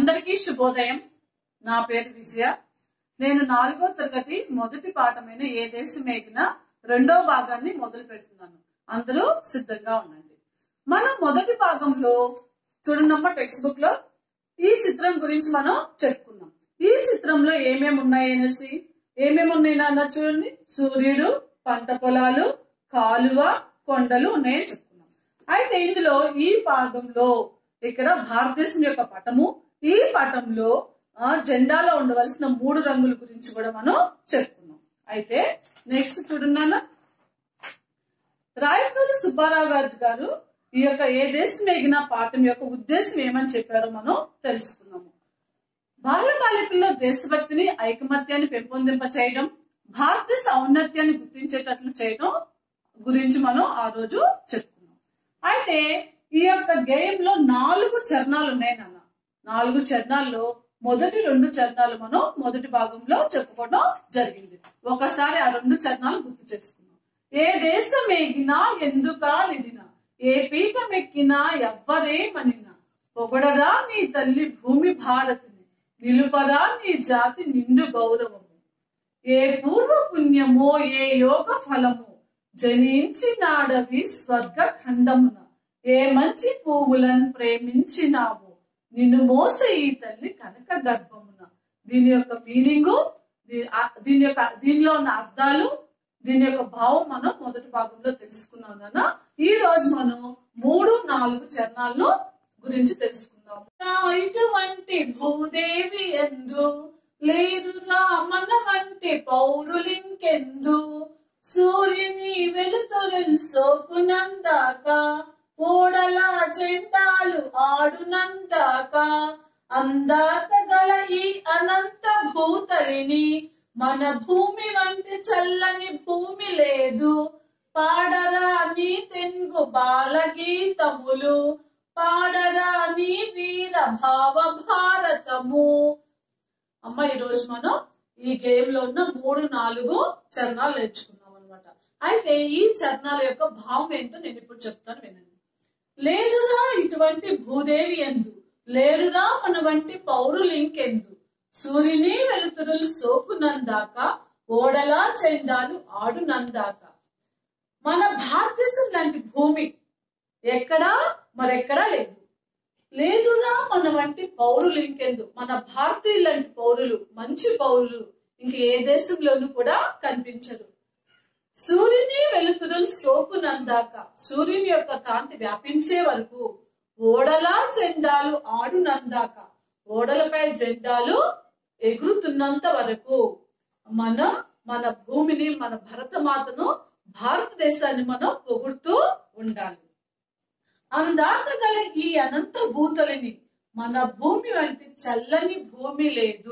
అందరికీ శుభోదయం నా పేరు విజయ నేను నాలుగో తరగతి మొదటి పాఠమైన ఏ దేశం ఎగిన రెండో భాగాన్ని మొదలు పెడుతున్నాను అందరూ సిద్ధంగా ఉండండి మనం మొదటి భాగంలో చూడనమ్మ టెక్స్ట్ బుక్ లో ఈ చిత్రం గురించి మనం చెప్పుకున్నాం ఈ చిత్రంలో ఏమేమి ఉన్నాయి అనేసి ఏమేమి ఉన్నాయి నాన్న చూడండి సూర్యుడు పంట పొలాలు కాలువ కొండలు ఉన్నాయని చెప్పుకున్నాం అయితే ఇందులో ఈ భాగంలో ఇక్కడ భారతదేశం యొక్క పటము ఈ పటంలో ఆ, జెండాలో ఉండవలసిన మూడు రంగుల గురించి కూడా మనం చెప్పుకున్నాం అయితే నెక్స్ట్ చూడున్నానా రాయపూడి సుబ్బారావు గారు గారు ఈ యొక్క ఏ దేశం ఎగిన పాఠం యొక్క ఉద్దేశం ఏమని చెప్పారో మనం తెలుసుకున్నాము బాల బాలికల్లో దేశభక్తిని ఐకమత్యాన్ని పెంపొందింప చేయడం భారతదేశ ఔన్నత్యాన్ని గుర్తించేటట్లు చేయడం గురించి మనం ఆ రోజు చెప్పుకున్నాం అయితే ఈ యొక్క గేమ్ లో నాలుగు చరణాలు ఉన్నాయి నాన్న నాలుగు చరణాల్లో మొదటి రెండు చరణాలు మనం మొదటి భాగంలో చెప్పుకోవడం జరిగింది ఒకసారి ఆ రెండు చరణాలు గుర్తు చేసుకున్నాం ఏ దేశం ఎగినా ఎందుకాలిడినా ఏ పీఠం ఎక్కినా ఎవ్వరేమనినా పొగడరా నీ తల్లి భూమి భారతిని నిలుపరా నీ జాతి నిండు గౌరవము ఏ పూర్వ పుణ్యమో ఏ యోగ ఫలమో జనించినాడవి స్వర్గ ఖండమున ఏ మంచి పువ్వులను ప్రేమించినావో నిన్ను మోస ఈ తల్లి కనక గర్భమున దీని యొక్క మీనింగు దీని యొక్క దీనిలో ఉన్న అర్థాలు దీని యొక్క భావం మనం మొదటి భాగంలో తెలుసుకున్నాం నాన్న ఈ రోజు మనం మూడు నాలుగు చరణాలను గురించి తెలుసుకుందాం నా ఇటువంటి భూదేవి ఎందు లేరురా మన వంటి పౌరులింకెందు సూర్యుని వెలుతురులు సోకునందాక ఓడల జెండాలు ఆడునందాక అందాక గల ఈ అనంత భూతలిని మన భూమి వంటి చల్లని భూమి లేదు పాడరా నీ తెంగు బాలగీతములు పాడరా నీ వీర భావ భారతము అమ్మ ఈ రోజు మనం ఈ గేమ్ లో ఉన్న మూడు నాలుగు చరణాలు నేర్చుకున్నాం అనమాట అయితే ఈ చరణాల యొక్క భావం ఏంటో నేను ఇప్పుడు చెప్తాను వినండి లేదురా ఇటువంటి భూదేవి ఎందు లేరురా మన వంటి పౌరులు ఇంకెందు సూర్యుని వెలుతురులు సోకునందాక ఓడలా చెండాలు ఆడునందాక మన భారతదేశం లాంటి భూమి ఎక్కడా మరెక్కడా లేదు లేదురా మన వంటి పౌరులు ఇంకెందు మన భారతీయుల లాంటి పౌరులు మంచి పౌరులు ఇంక ఏ దేశంలోనూ కూడా కనిపించరు సూర్యుని వెలుతురులు సోకునందాక సూర్యుని యొక్క కాంతి వ్యాపించే వరకు ఓడలా జెండాలు ఆడునందాక ఓడలపై జెండాలు ఎగురుతున్నంత వరకు మనం మన భూమిని మన భరతమాతను భారతదేశాన్ని మనం పొగుడుతూ ఉండాలి అందాక గల ఈ అనంత భూతలిని మన భూమి వంటి చల్లని భూమి లేదు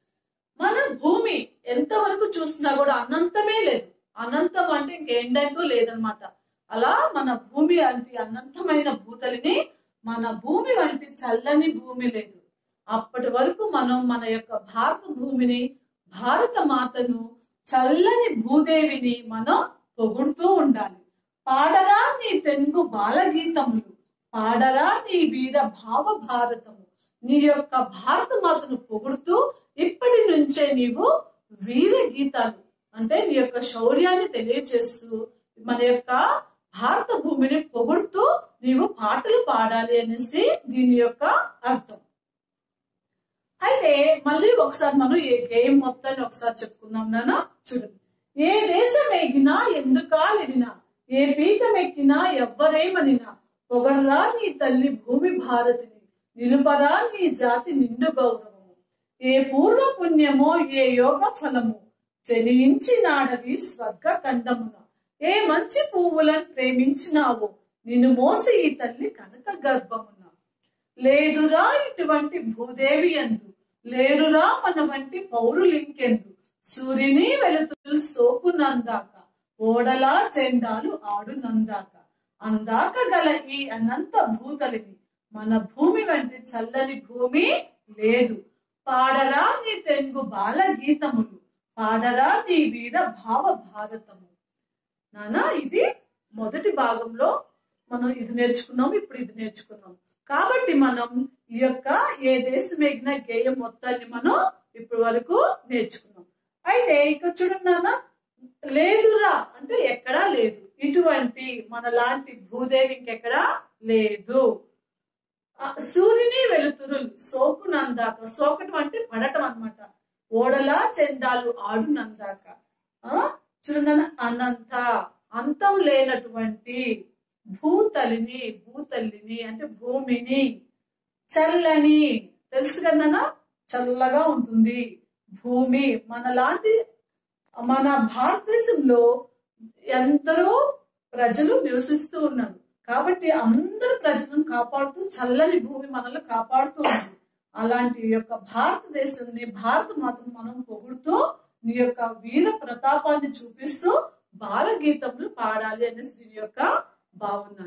మన భూమి ఎంతవరకు చూసినా కూడా అనంతమే లేదు అనంతం అంటే ఇంకేంటంటూ లేదనమాట అలా మన భూమి వంటి అనంతమైన భూతలిని మన భూమి వంటి చల్లని భూమి లేదు అప్పటి వరకు మనం మన యొక్క భారత భూమిని భారత మాతను చల్లని భూదేవిని మనం పొగుడుతూ ఉండాలి పాడరా నీ తెంగు బాలగీతములు పాడరా నీ వీర భావ భారతము నీ యొక్క భారత మాతను పొగుడుతూ ఇప్పటి నుంచే నీవు వీర గీతాలు అంటే నీ యొక్క శౌర్యాన్ని తెలియచేస్తూ మన యొక్క భారత భూమిని పొగుడుతూ నీవు పాటలు పాడాలి అనేసి దీని యొక్క అర్థం అయితే మళ్ళీ ఒకసారి మనం ఏ గేమ్ మొత్తాన్ని ఒకసారి చెప్పుకుందాం నాన్న చూడండి ఏ దేశం ఎగినా ఎందుకాలిడినా ఏ పీఠం ఎక్కినా ఎవ్వరేమనినా పొగర్రా నీ తల్లి భూమి భారతిని నిలుపరా నీ జాతి నిండు గౌరవము ఏ పూర్వ పుణ్యమో ఏ యోగ ఫలము జనించినాడవి స్వర్గ కండమున ఏ మంచి పువ్వులను ప్రేమించినావో నిన్ను మోసి ఈ తల్లి కనక గర్భమున లేదురా ఇటువంటి భూదేవి ఎందు లేరురా మన వంటి పౌరులింకెందు సూర్యుని వెలుతురులు సోకునందాక ఓడలా జెండాలు ఆడునందాక అందాక గల ఈ అనంత భూతలిని మన భూమి వంటి చల్లని భూమి లేదు పాడరా నీ తెంగు బాల గీతములు పాడరా నీ వీర భావ భారతము నానా ఇది మొదటి భాగంలో మనం ఇది నేర్చుకున్నాం ఇప్పుడు ఇది నేర్చుకున్నాం కాబట్టి మనం ఈ యొక్క ఏ దేశం ఎగిన గేయం మొత్తాన్ని మనం ఇప్పటి వరకు నేర్చుకున్నాం అయితే ఇక్కడ చూడండి నాన్న లేదురా అంటే ఎక్కడా లేదు ఇటువంటి మన లాంటి భూదేవి ఇంకెక్కడా లేదు ఆ, సూర్యుని వెలుతురులు సోకునందాక సోకటం అంటే పడటం అన్నమాట ఓడలా చెండాలు ఆడునందాక ఆ చూడండి అనంత అంతం లేనటువంటి భూతలిని భూతల్లిని అంటే భూమిని చల్లని తెలుసు కదా చల్లగా ఉంటుంది భూమి మనలాంటి మన భారతదేశంలో ఎందరో ప్రజలు నివసిస్తూ ఉన్నారు కాబట్టి అందరు ప్రజలను కాపాడుతూ చల్లని భూమి మనల్ని కాపాడుతూ ఉంది అలాంటి యొక్క భారతదేశాన్ని భారత మాతను మనం పొగుడుతూ నీ యొక్క వీర ప్రతాపాన్ని చూపిస్తూ బాలగీతములు పాడాలి అనేసి దీని యొక్క భావన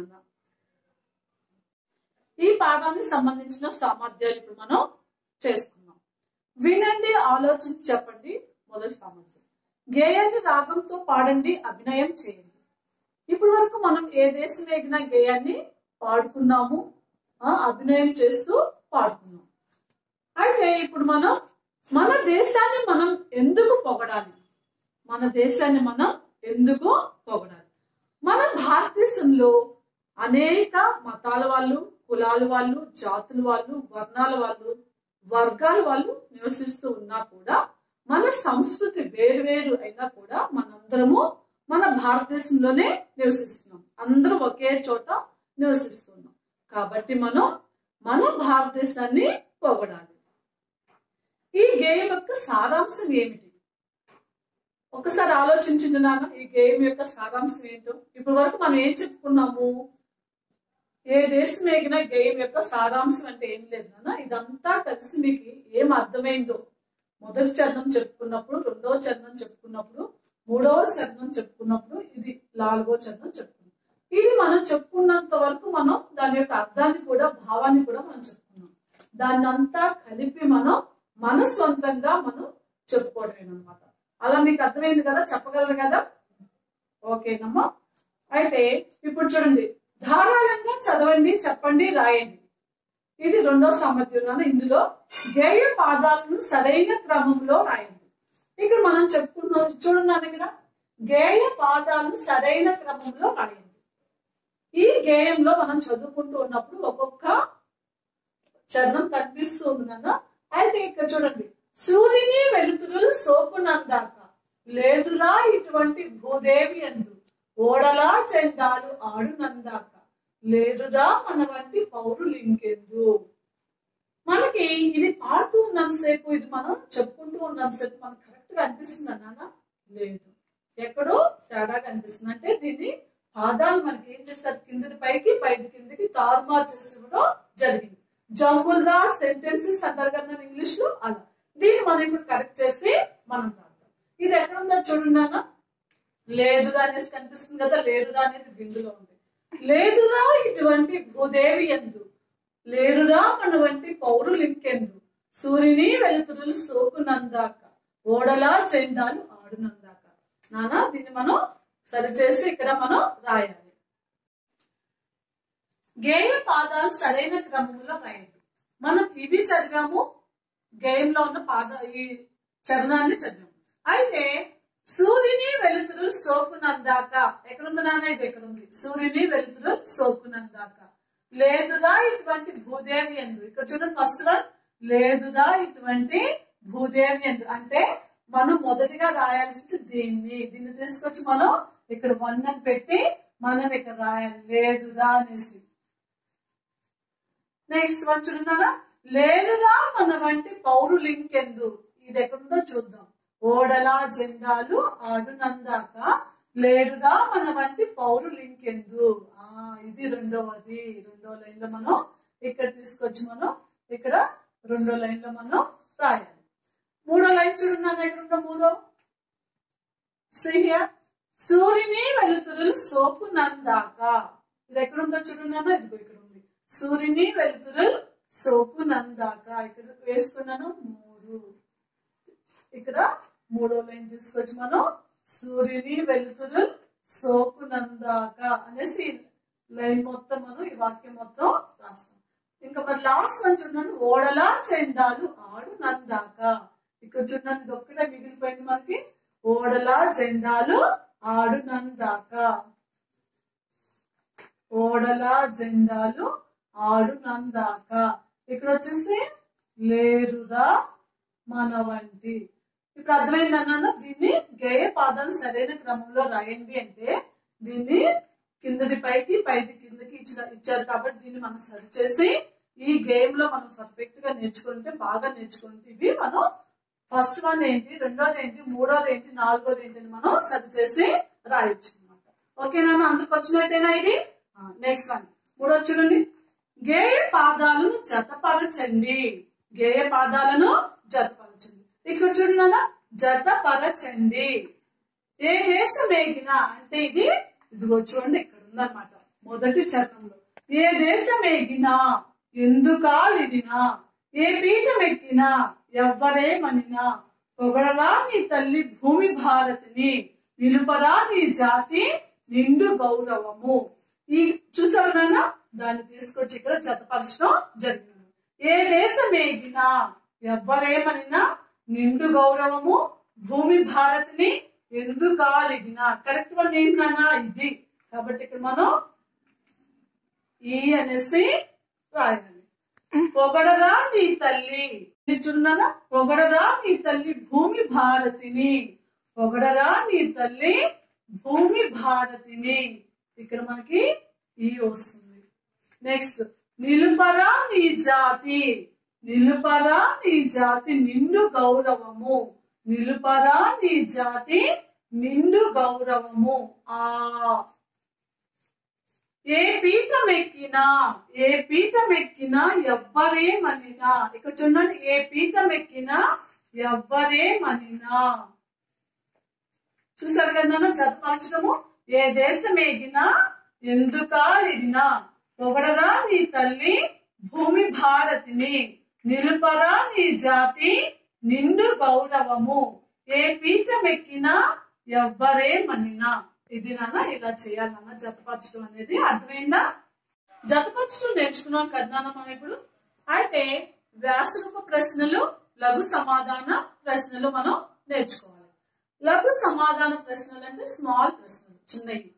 ఈ పాఠానికి సంబంధించిన సామర్థ్యాలు ఇప్పుడు మనం చేసుకుందాం వినండి ఆలోచించి చెప్పండి మొదటి సామర్థ్యం గేయాన్ని రాగంతో పాడండి అభినయం చేయండి ఇప్పటి వరకు మనం ఏ దేశం ఎగిన గేయాన్ని పాడుకున్నాము ఆ, అభినయం చేస్తూ పాడుకున్నాం అయితే ఇప్పుడు మనం మన దేశాన్ని మనం ఎందుకు పొగడాలి మన దేశాన్ని మనం ఎందుకు పొగడాలి మన భారతదేశంలో అనేక మతాల వాళ్ళు కులాల వాళ్ళు జాతుల వాళ్ళు వర్ణాల వాళ్ళు వర్గాల వాళ్ళు నివసిస్తూ ఉన్నా కూడా మన సంస్కృతి వేరు వేరు అయినా కూడా మనందరము మన భారతదేశంలోనే నివసిస్తున్నాం అందరం ఒకే చోట నివసిస్తున్నాం కాబట్టి మనం మన భారతదేశాన్ని పొగడాలి ఈ గేయం యొక్క సారాంశం ఏమిటి ఒకసారి ఆలోచించండి నాన్న ఈ గేమ్ యొక్క సారాంశం ఏంటో ఇప్పటి వరకు మనం ఏం చెప్పుకున్నాము ఏ దేశం ఎగిన గేమ్ యొక్క సారాంశం అంటే ఏం లేదు నాన్న ఇదంతా కలిసి మీకు ఏం అర్థమైందో మొదటి చరణం చెప్పుకున్నప్పుడు రెండవ చరణం చెప్పుకున్నప్పుడు మూడవ చరణం చెప్పుకున్నప్పుడు ఇది నాలుగో చరణం చెప్పుకున్నాం ఇది మనం చెప్పుకున్నంత వరకు మనం దాని యొక్క అర్థాన్ని కూడా భావాన్ని కూడా మనం చెప్పుకున్నాం దాన్ని అంతా కలిపి మనం మన సొంతంగా మనం చెప్పుకోవడమేనమాట అలా మీకు అర్థమైంది కదా చెప్పగలరు కదా ఓకేనమ్మా అయితే ఇప్పుడు చూడండి ధారాళంగా చదవండి చెప్పండి రాయండి ఇది రెండో సామర్థ్యం ఇందులో గేయ పాదాలను సరైన క్రమంలో రాయండి ఇక్కడ మనం చెప్పుకున్నాం చూడండి ఇక్కడ గేయ పాదాలను సరైన క్రమంలో రాయండి ఈ గేయంలో మనం చదువుకుంటూ ఉన్నప్పుడు ఒక్కొక్క చరణం కనిపిస్తూ ఉంది కదా అయితే ఇక్కడ చూడండి సూర్యుని వెలుతురులు సోకునందాక లేదురా ఇటువంటి భూదేవి అందు ఓడలా చెండాలు ఆడునందాక లేదురా మన వంటి పౌరులు ఇంకెందు మనకి ఇది పాడుతూ ఉన్నంతసేపు ఇది మనం చెప్పుకుంటూ ఉన్నంతసేపు మనకు కరెక్ట్ గా అనిపిస్తుంది అన్నానా లేదు ఎక్కడో తేడా కనిపిస్తుంది అంటే దీన్ని పాదాలు మనకి ఏం చేస్తారు కిందది పైకి పైకి కిందకి తారుమారు చేసి ఇవ్వడం జరిగింది జంబుల్ గా సెంటెన్సెస్ అంటారు కదా ఇంగ్లీష్ లో అలా దీన్ని మనం ఇప్పుడు కరెక్ట్ చేసి మనం రాద్దాం ఇది ఎక్కడ ఉందో చూడండి నాన్న లేదురా అనేసి కనిపిస్తుంది కదా లేదురా అనేది బిందులో ఉంది లేదురా ఇటువంటి భూదేవి ఎందు లేరురా మన వంటి పౌరులు ఇంకెందు సూర్యుని వెలుతురులు సోకునందాక ఓడలా చెండాలు ఆడునందాక నానా దీన్ని మనం సరిచేసి ఇక్కడ మనం రాయాలి గేయ పాదాలు సరైన క్రమంలో రాయండి మనం ఇవి చదివాము గేయంలో ఉన్న పాద ఈ చరణాన్ని చదివాము అయితే సూర్యుని వెలుతురు సోకునందాక ఎక్కడుంది నాన్న ఇది ఎక్కడ ఉంది సూర్యుని వెలుతురు సోకునందాక లేదురా ఇటువంటి భూదేవి ఎందు ఇక్కడ చూడండి ఫస్ట్ వన్ లేదురా ఇటువంటి భూదేవి ఎందు అంటే మనం మొదటిగా రాయాల్సింది దీన్ని దీన్ని తీసుకొచ్చి మనం ఇక్కడ వన్ అని పెట్టి మనం ఇక్కడ రాయాలి లేదురా అనేసి నెక్స్ట్ వన్ చూడన్నారా లేదురా మన వంటి పౌరులు ఇంకెందు ఇది ఎక్కడుందో చూద్దాం ఓడలా జెండాలు ఆడునందాక లేరురా మన వంటి పౌరులు ఇంకెందు ఆ ఇది రెండవది రెండో లైన్ లో మనం ఇక్కడ తీసుకొచ్చి మనం ఇక్కడ రెండో లైన్ లో మనం రాయాలి మూడో లైన్ చూడన్నాను ఎక్కడుందో మూడో సిహియా సూర్యుని వెలుతురులు సోకునందాక ఇది ఎక్కడుందో చూడన్నాను ఇదిగో ఇక్కడ ఉంది సూర్యుని వెలుతురులు సోకునందాక ఇక్కడ వేసుకున్నాను మూడు ఇక్కడ మూడో లైన్ తీసుకొచ్చి మనం సూర్యుని వెలుతురు సోకునందాక అనేసి లైన్ మొత్తం మనం ఈ వాక్యం మొత్తం రాస్తాం ఇంకా మరి లాస్ట్ వన్ చూడండి ఓడలా చెండాలు ఆడు నందాక ఇక్కడ చూడండి ఇది ఒక్కటే మిగిలిపోయింది మనకి ఓడలా జెండాలు ఆడు నందాక ఓడలా జెండాలు ఆడు నందాక ఇక్కడ వచ్చేసి లేరురా మన వంటి ఇప్పుడు అర్థమైంది అన్నాను దీన్ని గేయ పాదాలు సరైన క్రమంలో రాయండి అంటే దీన్ని కిందది పైకి పైది కిందకి ఇచ్చిన ఇచ్చారు కాబట్టి దీన్ని మనం సరి చేసి ఈ గేమ్ లో మనం పర్ఫెక్ట్ గా నేర్చుకుంటే బాగా నేర్చుకుంటే ఇవి మనం ఫస్ట్ వన్ ఏంటి రెండోది ఏంటి మూడోది ఏంటి నాలుగోది ఏంటి అని మనం సరి చేసి రాయొచ్చు అనమాట ఓకేనా అందరికి వచ్చినట్టేనా ఇది నెక్స్ట్ వన్ మూడో చూడండి గేయ పాదాలను జతపరచండి గేయ పాదాలను జతపరచండి ఇక్కడ చూడండి నాన్న జతపరచండి ఏ దేశం ఏగినా అంటే ఇది ఇదిగో చూడండి ఇక్కడ ఉందన్నమాట మొదటి చరణంలో ఏ దేశం ఏగినా ఎందుకాలినా ఏ పీఠం ఎక్కినా ఎవ్వరేమనినా పొగడరా నీ తల్లి భూమి భారతిని నిలుపరా నీ జాతి నిండు గౌరవము ఈ చూసారు నాన్న దాన్ని తీసుకొచ్చి ఇక్కడ జతపరచడం జరిగింది ఏ దేశం ఏగినా ఎవ్వరేమనినా నిండు గౌరవము భూమి భారతిని ఎందుకాలిగినా కరెక్ట్ వన్ ఏంటన్నా ఇది కాబట్టి ఇక్కడ మనం ఈ అనేసి రాయాలి పొగడరా నీ తల్లి చూడన్నా పొగడరా నీ తల్లి భూమి భారతిని పొగడరా నీ తల్లి భూమి భారతిని ఇక్కడ మనకి ఈ వస్తుంది నెక్స్ట్ నిలుపరా నీ జాతి నిలుపరా నీ జాతి నిండు గౌరవము నిలుపరా నీ జాతి నిండు గౌరవము ఆ ఏ పీఠం ఎక్కినా ఏ పీఠం ఎక్కినా ఎవ్వరేమనినా ఇక్కడ చూడండి ఏ పీఠం ఎక్కినా ఎవ్వరేమనినా చూసారు కదా నాన్న జతపరచడము ఏ దేశం ఎగినా ఎందుకాలినా పొగడరా నీ తల్లి భూమి భారతిని నిలుపరా నీ జాతి నిండు గౌరవము ఏ పీఠం ఎక్కినా ఎవ్వరేమనినా ఇది నాన్న ఇలా చేయాలి నాన్న జతపరచడం అనేది అర్థమైందా జతపరచడం నేర్చుకున్నాం కదా నాన్న మనం ఇప్పుడు అయితే వ్యాసరూప ప్రశ్నలు లఘు సమాధాన ప్రశ్నలు మనం నేర్చుకోవాలి లఘు సమాధాన ప్రశ్నలు అంటే స్మాల్ ప్రశ్నలు చిన్నవి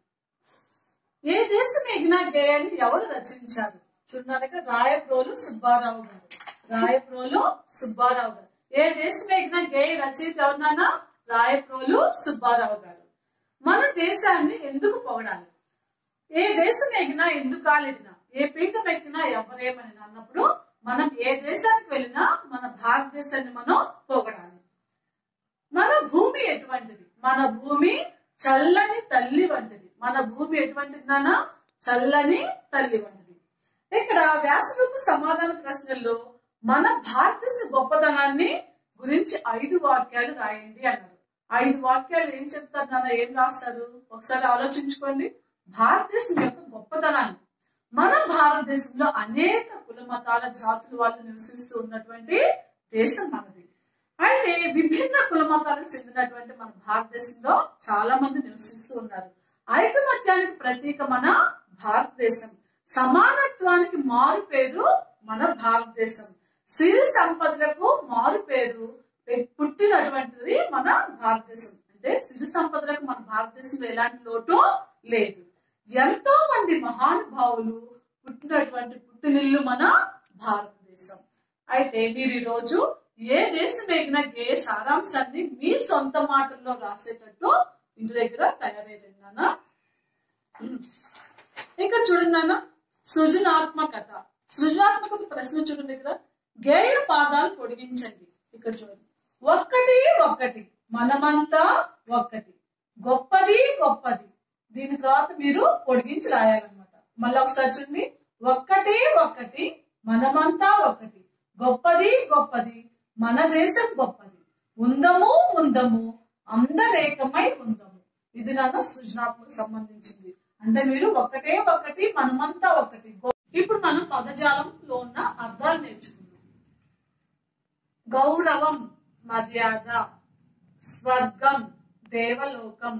ఏ దేశం ఎగినా గేయాన్ని ఎవరు రచించారు చూడండి ఇక్కడ రాయప్రోలు సుబ్బారావు గారు రాయప్రోలు సుబ్బారావు గారు ఏ దేశం ఎగినా గేయ రచయిత ఎవరినన్నా రాయప్రోలు సుబ్బారావు గారు మన దేశాన్ని ఎందుకు పొగడాలి ఏ దేశం ఎగినా ఎందుకు కాలేదినా ఏ పీఠం ఎక్కినా ఎవరేమని అన్నప్పుడు మనం ఏ దేశానికి వెళ్ళినా మన భారతదేశాన్ని మనం పొగడాలి మన భూమి ఎటువంటిది మన భూమి చల్లని తల్లి వంటిది మన భూమి ఎటువంటిది నాన్న చల్లని తల్లి వంటిది ఇక్కడ వ్యాసరూప సమాధాన ప్రశ్నల్లో మన భారతదేశ గొప్పతనాన్ని గురించి ఐదు వాక్యాలు రాయండి అన్నారు ఐదు వాక్యాలు ఏం చెప్తారు నాన్న ఏం రాస్తారు ఒకసారి ఆలోచించుకోండి భారతదేశం యొక్క గొప్పతనాన్ని మన భారతదేశంలో అనేక కుల మతాల జాతుల వాళ్ళు నివసిస్తూ ఉన్నటువంటి దేశం మనది అయితే విభిన్న కుల మతాలకు చెందినటువంటి మన భారతదేశంలో చాలా మంది నివసిస్తూ ఉన్నారు ఐకమత్యానికి ప్రతీక మన భారతదేశం సమానత్వానికి మారు పేరు మన భారతదేశం సిరి సంపదలకు మారు పేరు పుట్టినటువంటిది మన భారతదేశం అంటే సిరి సంపదలకు మన భారతదేశంలో ఎలాంటి లోటు లేదు ఎంతో మంది మహానుభావులు పుట్టినటువంటి పుట్టినిల్లు మన భారతదేశం అయితే మీరు ఈ రోజు ఏ దేశం ఎగిన ఏ సారాంశాన్ని మీ సొంత మాటల్లో రాసేటట్టు ఇంటి దగ్గర తయారైంది నాన్న ఇంకా చూడండి నాన్న సృజనాత్మకత సృజనాత్మకత ప్రశ్న చూడండి ఇక్కడ గేయ పాదాలు పొడిగించండి ఇక్కడ చూడండి ఒక్కటి ఒక్కటి మనమంతా ఒక్కటి గొప్పది గొప్పది దీని తర్వాత మీరు పొడిగించి రాయాలన్నమాట మళ్ళీ ఒకసారి చూడండి ఒక్కటి ఒక్కటి మనమంతా ఒక్కటి గొప్పది గొప్పది మన దేశం గొప్పది ఉందము ఉందము అందరేకమై ఉందము ఇది నాన్న సృజనాత్మక సంబంధించింది అంటే మీరు ఒకటే ఒకటి మనమంతా ఒకటి ఇప్పుడు మనం పదజాలంలో ఉన్న అర్థాలు నేర్చుకుందాం గౌరవం మర్యాద స్వర్గం దేవలోకం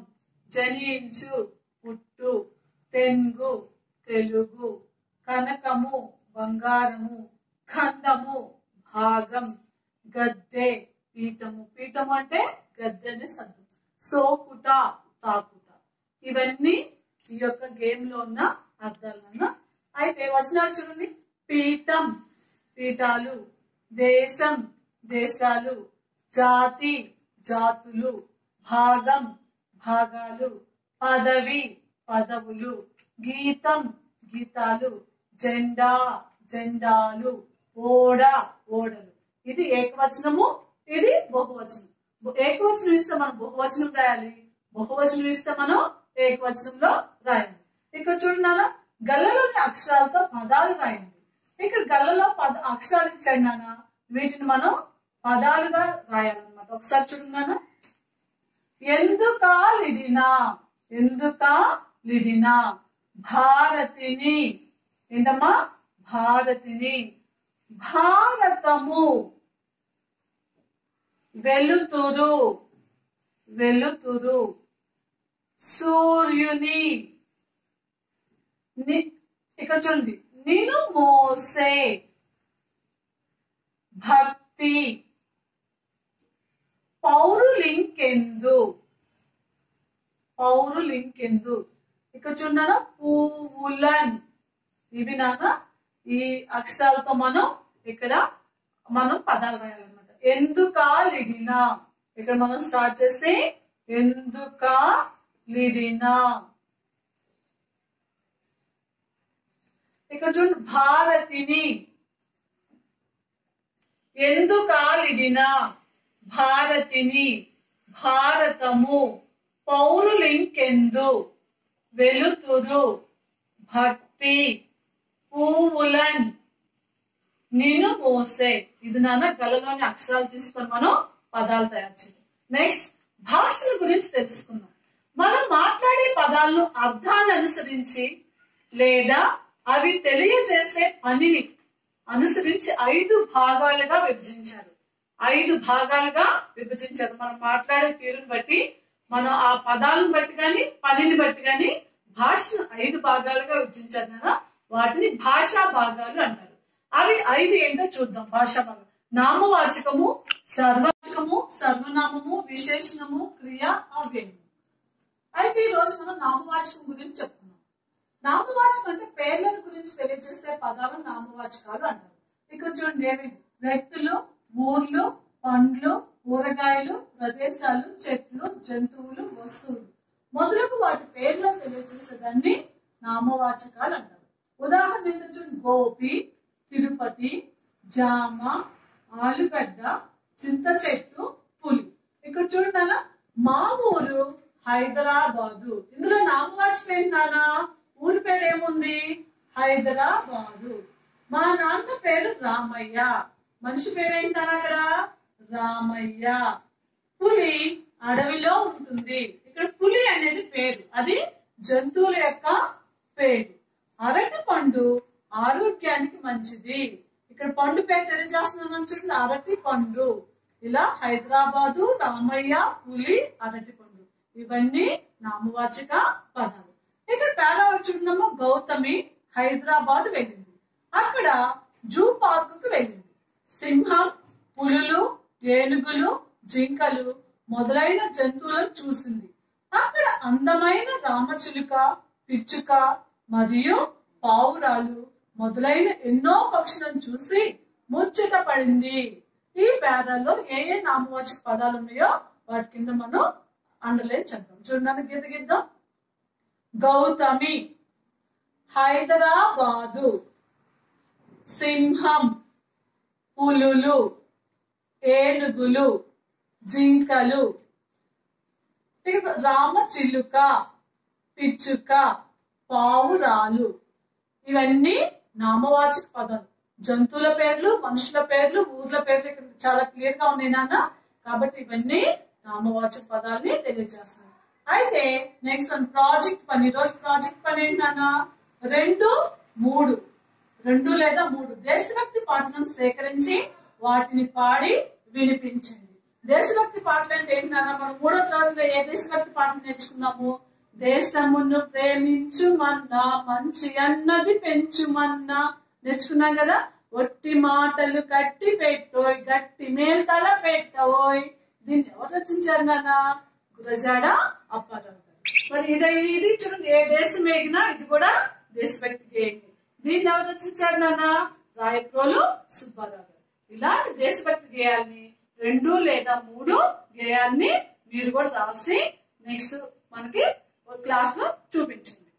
జనించు పుట్టు తెంగు తెలుగు కనకము బంగారము ఖండము భాగం గద్దె పీఠము పీఠము అంటే గద్దె అనే సద్దు సోకుట తాకుట ఇవన్నీ ఈ యొక్క గేమ్ లో ఉన్న అర్థాలన్న అయితే వచనాలు చూడండి పీఠం పీఠాలు దేశం దేశాలు జాతి జాతులు భాగం భాగాలు పదవి పదవులు గీతం గీతాలు జెండా జెండాలు ఓడ ఓడలు ఇది ఏకవచనము ఇది బహువచనం ఏకవచనం ఇస్తే మనం బహువచనం రాయాలి బహువచనం ఇస్తే మనం ఏకవచనంలో రాయాలి ఇక్కడ చూడన్నానా గల్లలోని అక్షరాలతో పదాలు రాయండి ఇక్కడ గల్లలో పద అక్షరాలు ఇచ్చాడు నాన్న వీటిని మనం పదాలుగా రాయాలన్నమాట ఒకసారి చూడన్నానా ఎందుకా లిడినా ఎందుకా లిడినా భారతిని ఏంటమ్మా భారతిని భారతము వెలుతురు వెలుతురు సూర్యుని ని- ఇక్కడ చూడండి నిను మోసే భక్తి పౌరులింకెందు పౌరులింకెందు ఇక్కడ చూడనా పువ్వులన్ ఇవి నాన్న ఈ అక్షరాలతో మనం ఇక్కడ మనం పదాలు రాయాలన్నమాట ఎందుకా లిడినా ఇక్కడ మనం స్టార్ట్ చేస్తే ఎందుకా లిడినా ఇక్కడ చూడండి భారతిని ఎందుకాలిడిన భారతిని భారతము పౌరులింకెందు వెలుతురు భక్తి పువ్వులన్ నిన్ను మోసే ఇది నాన్న గలలోని అక్షరాలు తీసుకొని మనం పదాలు తయారు చేయాలి నెక్స్ట్ భాషల గురించి తెలుసుకుందాం మనం మాట్లాడే పదాలను అర్థాన్ని అనుసరించి లేదా అవి తెలియజేసే పనిని అనుసరించి ఐదు భాగాలుగా విభజించారు ఐదు భాగాలుగా విభజించారు మనం మాట్లాడే తీరుని బట్టి మనం ఆ పదాలను బట్టి గాని పనిని బట్టి గాని భాషను ఐదు భాగాలుగా విభజించారు కదా వాటిని భాషా భాగాలు అంటారు అవి ఐదు ఏంటో చూద్దాం భాషా భాగం నామవాచకము సర్వవాచకము సర్వనామము విశేషణము క్రియ అవ్యయము అయితే ఈ రోజు మనం నామవాచకం గురించి చెప్పుకున్నాం నామవాచకం అంటే పేర్లను గురించి తెలియజేసే పదాలను నామవాచకాలు అంటారు ఇక్కడ చూడండి ఏవి వ్యక్తులు ఊర్లు పండ్లు కూరగాయలు ప్రదేశాలు చెట్లు జంతువులు వస్తువులు మొదలకు వాటి పేర్లను తెలియజేసేదాన్ని నామవాచకాలు అంటారు ఉదాహరణ ఏంటంటే చూడండి గోపి తిరుపతి జామ ఆలుగడ్డ చింత చెట్టు పులి ఇక్కడ చూడండి నాన్న మా ఊరు హైదరాబాదు ఇందులో నామవాచకం ఏంటి నాన్న ఊరి పేరు ఏముంది హైదరాబాదు మా నాన్న పేరు రామయ్య మనిషి పేరు ఏంటారు అక్కడ రామయ్య పులి అడవిలో ఉంటుంది ఇక్కడ పులి అనేది పేరు అది జంతువుల యొక్క పేరు అరటి పండు ఆరోగ్యానికి మంచిది ఇక్కడ పండు పేరు తెలియజేస్తున్నాను చూడండి అరటి పండు ఇలా హైదరాబాదు రామయ్య పులి అరటి పండు ఇవన్నీ నామవాచక పదాలు ఇక్కడ పేరా చూడమ్మా గౌతమి హైదరాబాద్ వెళ్ళింది అక్కడ జూ పార్కుకు వెళ్ళింది సింహం పులులు ఏనుగులు జింకలు మొదలైన జంతువులను చూసింది అక్కడ అందమైన రామచిలుక పిచ్చుక మరియు పావురాలు మొదలైన ఎన్నో పక్షులను చూసి ముచ్చట పడింది ఈ పేరాల్లో ఏ ఏ నామవాచక పదాలు ఉన్నాయో వాటి కింద మనం అండర్లైన్ చేద్దాం చూడండి గీత గీద్దాం గౌతమి హైదరాబాదు సింహం పులులు ఏనుగులు జింకలు ఇక రామచిలుక పిచ్చుక పావురాలు ఇవన్నీ నామవాచక పదాలు జంతువుల పేర్లు మనుషుల పేర్లు ఊర్ల పేర్లు ఇక్కడ చాలా క్లియర్ గా ఉన్నాయి నాన్న కాబట్టి ఇవన్నీ నామవాచక పదాలని తెలియజేస్తున్నాయి అయితే నెక్స్ట్ వన్ ప్రాజెక్ట్ పని ఈ రోజు ప్రాజెక్ట్ పని ఏంటి నాన్న రెండు మూడు రెండు లేదా మూడు దేశభక్తి పాటలను సేకరించి వాటిని పాడి వినిపించండి దేశభక్తి పాటలు అంటే ఏంటి నాన్న మనం మూడో తరగతిలో ఏ దేశభక్తి పాటలు నేర్చుకున్నాము దేశమును ప్రేమించుమన్నా మంచి అన్నది పెంచుమన్నా నేర్చుకున్నాం కదా ఒట్టి మాటలు కట్టి పెట్టోయ్ గట్టి మేల్తల పెట్టోయ్ దీన్ని ఎవరు రచించారు నాన్న గురజాడ అప్పారావు గారు మరి ఇది ఇది చూడండి ఏ దేశం ఏగినా ఇది కూడా దేశభక్తి గేయం దీన్ని ఎవరు రచించారు నాన్న రాయప్రోలు సుబ్బారావు గారు ఇలాంటి దేశభక్తి గేయాల్ని రెండు లేదా మూడు గేయాల్ని మీరు కూడా రాసి నెక్స్ట్ మనకి క్లాస్ లో చూపించండి